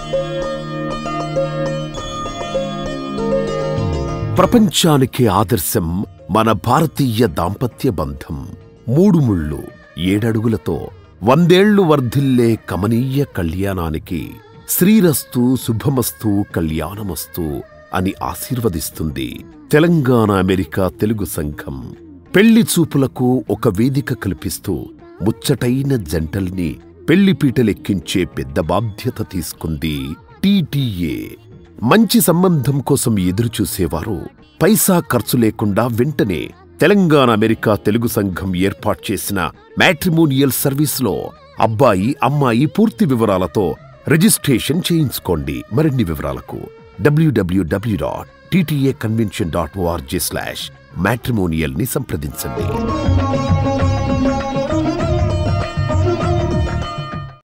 ప్రపంచానికి ఆదర్శం మన భారతీయ దాంపత్య బంధం మూడు ముళ్ళు ఏడడుగులతో వందేళ్లు వర్ధిల్లే కమనీయ కళ్యాణానికి శ్రీరస్తు శుభమస్తు కళ్యాణమస్తు అని ఆశీర్వదిస్తుంది తెలంగాణ అమెరికా తెలుగు సంఘం పెళ్లి చూపులకు ఒక వేదిక కల్పిస్తూ ముచ్చటైన జంటల్ని పెళ్లిపీటలెక్కించే పెద్ద బాధ్యత తీసుకుంది టీటీఏ మంచి సంబంధం కోసం ఎదురుచూసేవారు పైసా ఖర్చు లేకుండా వెంటనే తెలంగాణ అమెరికా తెలుగు సంఘం ఏర్పాటు చేసిన మ్యాట్రిమోనియల్ సర్వీస్లో అబ్బాయి అమ్మాయి పూర్తి వివరాలతో రిజిస్ట్రేషన్ చేయించుకోండి మరిన్ని వివరాలకు W W W dot TTA convention dot ORG slash matrimonial ని సంప్రదించండి